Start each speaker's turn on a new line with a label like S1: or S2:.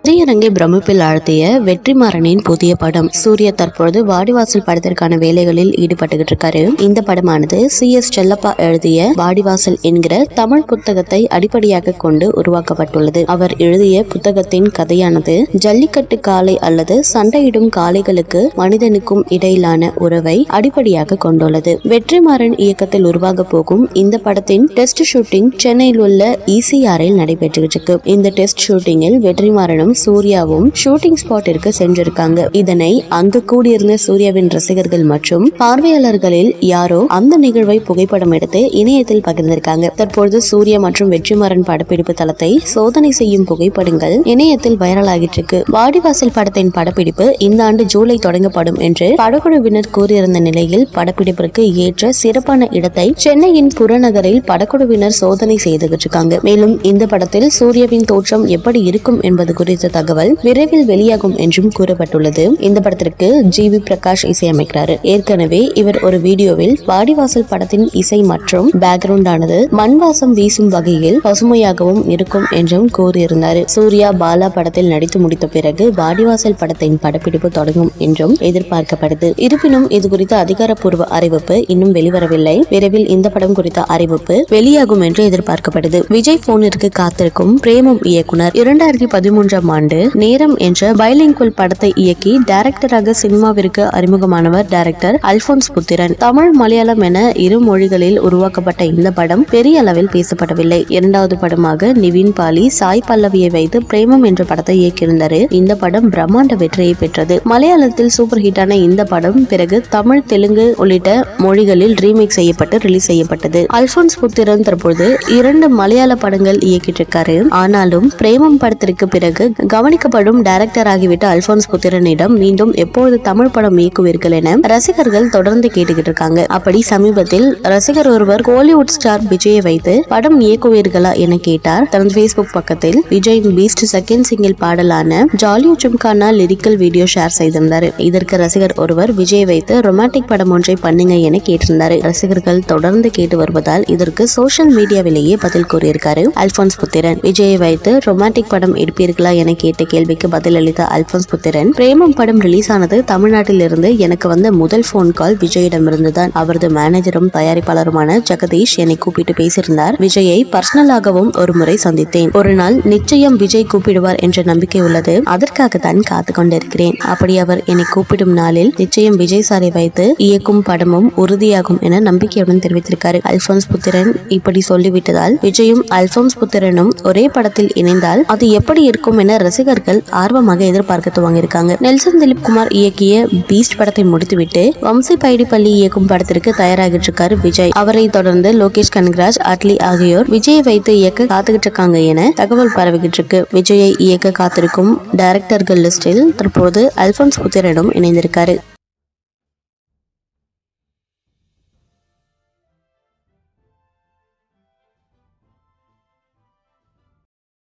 S1: திரையரங்கை பிரமிப்பில் ஆழ்த்திய வெற்றிமாறனின் புதிய படம் சூர்யா தற்பொழுது வாடிவாசல் படத்திற்கான வேலைகளில் ஈடுபட்டுகிட்டு இருக்காரு இந்த படமானது சி எஸ் செல்லப்பா எழுதிய வாடிவாசல் என்கிற தமிழ் புத்தகத்தை அடிப்படையாக கொண்டு உருவாக்கப்பட்டுள்ளது அவர் எழுதிய புத்தகத்தின் கதையானது ஜல்லிக்கட்டு காளை அல்லது சண்டையிடும் காளைகளுக்கு மனிதனுக்கும் இடையிலான உறவை அடிப்படையாக கொண்டுள்ளது வெற்றிமாறன் இயக்கத்தில் உருவாக போகும் இந்த படத்தின் டெஸ்ட் ஷூட்டிங் சென்னையில் உள்ள இசிஆரில் நடைபெற்றுகிட்டு இருக்கு இந்த டெஸ்ட் ஷூட்டிங்கில் வெற்றிமாறனும் சூர்யாவும் ஷூட்டிங் ஸ்பாட்டிற்கு சென்றிருக்காங்க இதனை அங்கு கூடியிருந்த சூர்யாவின் ரசிகர்கள் மற்றும் பார்வையாளர்களில் யாரோ அந்த நிகழ்வை புகைப்படம் எடுத்து இணையத்தில் பகிர்ந்திருக்காங்க தற்பொழுது சூர்யா மற்றும் வெற்றிமாறன் படப்பிடிப்பு தளத்தை சோதனை செய்யும் புகைப்படங்கள் இணையத்தில் வைரல் ஆகிட்டு இருக்கு வாடிவாசல் படத்தின் படப்பிடிப்பு இந்த ஆண்டு ஜூலை தொடங்கப்படும் என்று படக்குழுவினர் கூறியிருந்த நிலையில் படப்பிடிப்பிற்கு ஏற்ற சிறப்பான இடத்தை சென்னையின் புறநகரில் படக்குழுவினர் சோதனை செய்துகிட்டு இருக்காங்க மேலும் இந்த படத்தில் சூர்யாவின் தோற்றம் எப்படி இருக்கும் என்பது குறித்த தகவல் விரைவில் வெளியாகும் என்றும் கூறப்பட்டுள்ளது இந்த படத்திற்கு ஜி வி பிரகாஷ் இசையமைக்கிறாரு ஏற்கனவே இவர் ஒரு வீடியோவில் வாடிவாசல் படத்தின் இசை மற்றும் பேக்ரவுண்ட் ஆனது மண் வாசம் வீசும் வகையில் பசுமையாகவும் இருக்கும் என்றும் கூறியிருந்தார் சூர்யா பாலா படத்தில் நடித்து முடித்த பிறகு வாடிவாசல் படத்தின் படப்பிடிப்பு தொடங்கும் என்றும் எதிர்பார்க்கப்படுது இருப்பினும் இது குறித்த அதிகாரப்பூர்வ அறிவிப்பு இன்னும் வெளிவரவில்லை விரைவில் இந்த படம் குறித்த அறிவிப்பு வெளியாகும் என்று எதிர்பார்க்கப்படுது விஜய் போனிற்கு காத்திருக்கும் பிரேமம் இயக்குனர் இரண்டாயிரத்தி பதிமூன்றாம் ஆண்டு நேரம் என்ற பைலிங்குவல் படத்தை இயக்கி டைரக்டராக சினிமாவிற்கு அறிமுகமானவர் டைரக்டர் அல்போன்ஸ் புத்திரன் தமிழ் மலையாளம் என இரு மொழிகளில் உருவாக்கப்பட்ட இந்த படம் பெரிய அளவில் பேசப்படவில்லை இரண்டாவது படமாக நிவின் பாலி சாய் பல்லவியை வைத்து பிரேமம் என்ற படத்தை இயக்கியிருந்தாரு இந்த படம் பிரம்மாண்ட வெற்றியை பெற்றது மலையாளத்தில் சூப்பர் ஹிட்டான இந்த படம் பிறகு தமிழ் தெலுங்கு உள்ளிட்ட மொழிகளில் ரீமேக் செய்யப்பட்டு ரிலீஸ் செய்யப்பட்டது அல்போன்ஸ் புத்திரன் தற்பொழுது இரண்டு மலையாள படங்கள் இயக்கிட்டு இருக்காரு ஆனாலும் பிரேமம் படத்திற்கு பிறகு கவனிக்கப்படும் டைரக்டர் ஆகிவிட்ட அல்போன்ஸ் புத்திரனிடம் மீண்டும் எப்பொழுது தமிழ் படம் இயக்குவீர்கள் என ரசிகர்கள் தொடர்ந்து கேட்டுக்கிட்டு இருக்காங்க அப்படி சமீபத்தில் ரசிகர் ஒருவர் கோலிவுட் ஸ்டார் விஜயை வைத்து படம் இயக்குவீர்களா என கேட்டார் தனது ஃபேஸ்புக் பக்கத்தில் விஜயின் பீஸ்ட் செகண்ட் சிங்கிள் பாடலான jolly o gymkhana lyrical video share செய்திருந்தார் இதற்கு ரசிகர் ஒருவர் விஜய் வைத்து ரொமான்டிக் படம் ஒன்றை பண்ணுங்க என கேட்டிருந்தார் ரசிகர்கள் தொடர்ந்து கேட்டு வருவதால் இதற்கு சோஷியல் மீடியாவிலேயே பதில் கூறியிருக்காரு அல்போன்ஸ் புத்திரன் விஜயை வைத்து ரொமான்டிக் படம் எடுப்பீர்களா என கேட்ட கேள்விக்கு பதிலளித்த அல்போன்ஸ் புத்திரன் பிரேமம் படம் ரிலீஸ் ஆனது தமிழ்நாட்டில் இருந்து எனக்கு வந்த முதல் போன் கால் விஜயிடமிருந்து தான் அவரது மேனேஜரும் தயாரிப்பாளருமான ஜெகதீஷ் என்னை கூப்பிட்டு பேசியிருந்தார் விஜயை பர்சனலாகவும் ஒரு முறை சந்தித்தேன் ஒரு நாள் நிச்சயம் விஜய் கூப்பிடுவார் என்ற நம்பிக்கை உள்ளது அதற்காக தான் காத்து கொண்டிருக்கிறேன் அப்படி அவர் என்னை கூப்பிடும் நாளில் நிச்சயம் விஜய் சாரை வைத்து இயக்கும் படமும் உறுதியாகும் என நம்பிக்கையுடன் தெரிவித்திருக்காரு அல்போன்ஸ் புத்திரன் இப்படி சொல்லிவிட்டதால் விஜயும் அல்போன்ஸ் புத்திரனும் ஒரே படத்தில் இணைந்தால் அது எப்படி இருக்கும் என ரசிகர்கள் ஆர்வமாக எதிர்பார்க்க துவங்கியிருக்காங்க நெல்சன் திலீப் குமார் இயக்கிய பீஸ்ட் படத்தை முடித்துவிட்டு வம்சி பைடிப்பள்ளி இயக்கும் படத்திற்கு தயாராகிட்டு இருக்காரு விஜய் அவரை தொடர்ந்து லோகேஷ் கனகராஜ் அட்லி ஆகியோர் விஜயை வைத்து இயக்க காத்துக்கிட்டு இருக்காங்க என தகவல் பரவிக்கிட்டு இருக்கு விஜயை இயக்க காத்திருக்கும் டைரக்டர்கள் லிஸ்டில் தற்போது அல்போன்ஸ் புத்திரனும் இணைந்திருக்காரு